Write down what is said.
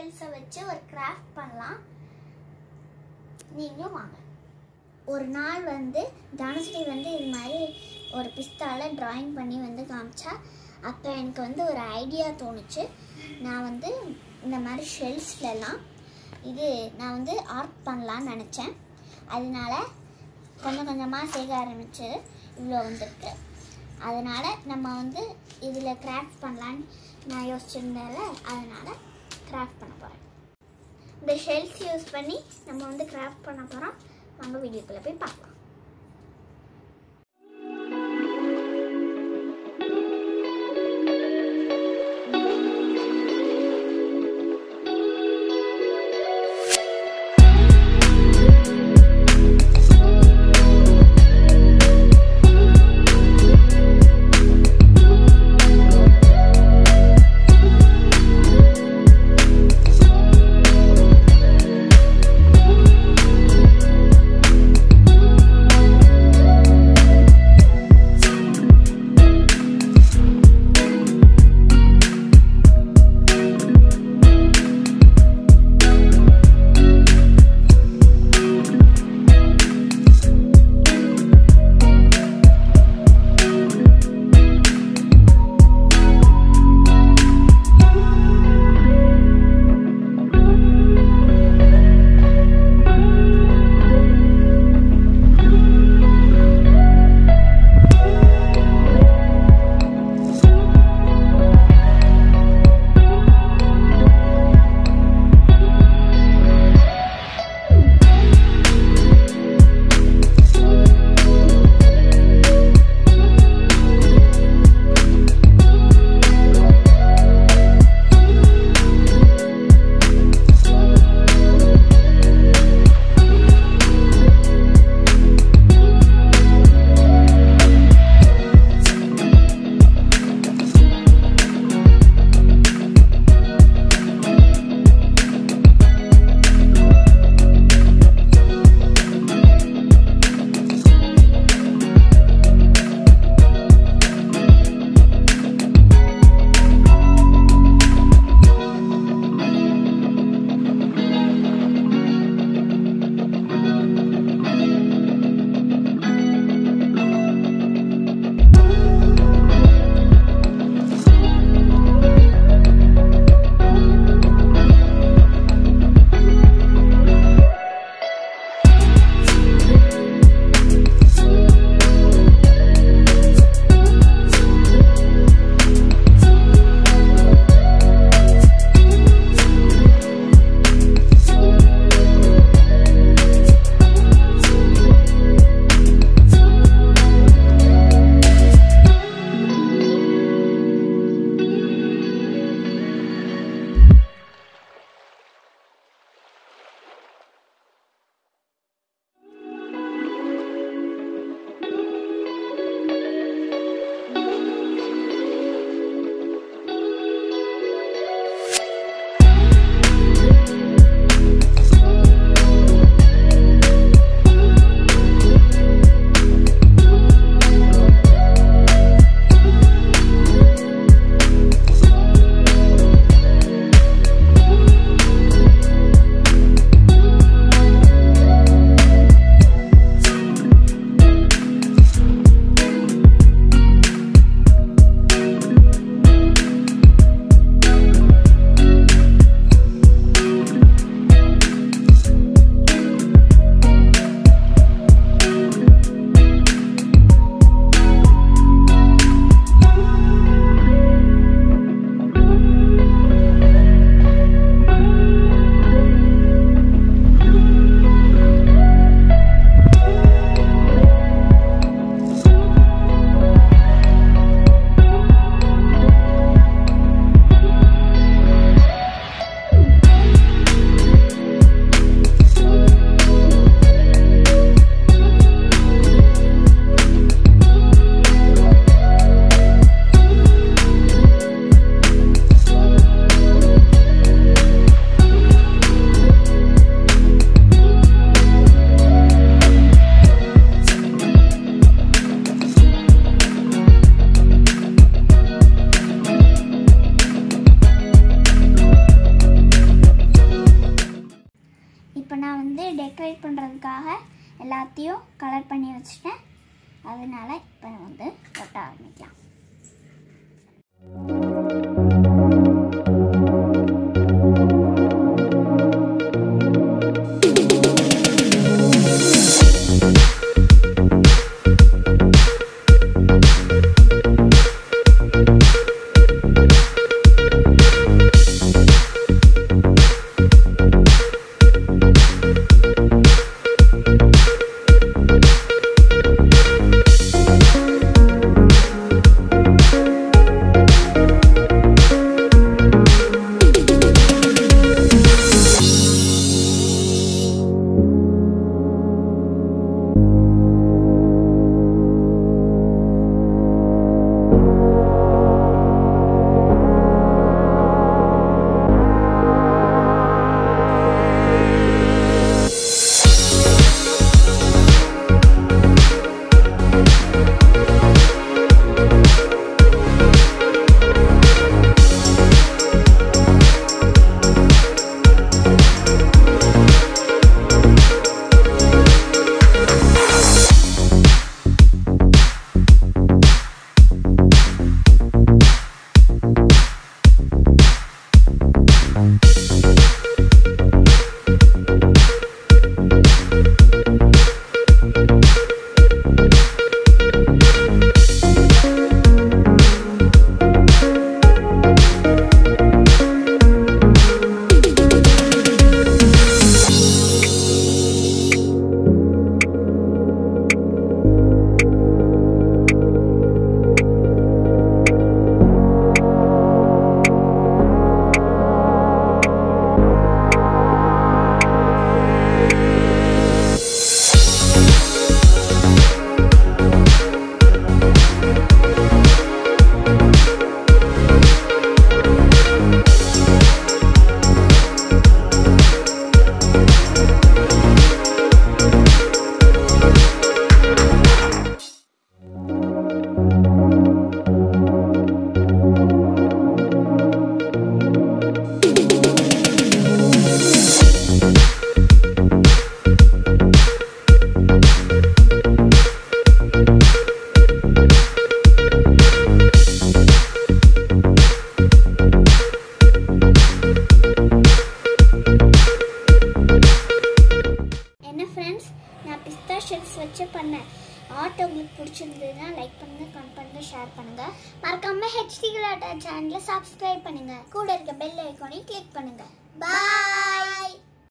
ஷெல்ஸை வச்சு ஒரு கிராஃப்ட் பண்ணலாம் நீங்களும் வாங்க ஒரு நாள் வந்து தனுஸ்ரீ வந்து இது மாதிரி ஒரு பிஸ்தாவில் ட்ராயிங் பண்ணி வந்து காமிச்சா அப்போ எனக்கு வந்து ஒரு ஐடியா தோணுச்சு நான் வந்து இந்த மாதிரி ஷெல்ஸ்லலாம் இது நான் வந்து ஆர்ட் பண்ணலான்னு நினச்சேன் அதனால கொஞ்சம் கொஞ்சமாக சேர்க்க ஆரம்பிச்சு இவ்வளோ வந்திருக்கு அதனால் நம்ம வந்து இதில் கிராஃப்ட் பண்ணலான்னு நான் யோசிச்சிருந்தேன்ல அதனால் கிராஃப்ட் பண்ண போகிறேன் இந்த ஷெல்ஸ் யூஸ் பண்ணி நம்ம வந்து கிராஃப்ட் பண்ண போகிறோம் வாங்க வீடியோக்குள்ளே போய் பார்க்கலாம் அதனால இப்போ வந்து ஒட்ட ஆரம்பிக்கலாம் என்ன ஃப்ரெண்ட்ஸ் நான் பிஸ்தா ஷெல்ஸ் வச்சு பண்ணேன் ஆர்ட் உங்களுக்கு பிடிச்சிருந்ததுன்னா லைக் பண்ணுங்க கமெண்ட் பண்ணுங்க ஷேர் பண்ணுங்க மறக்காம ஹெச்டி கிளாட்டா சேனலை சப்ஸ்கிரைப் பண்ணுங்க கூட இருக்க பெல் ஐக்கானையும் கிளிக் பண்ணுங்க பாய்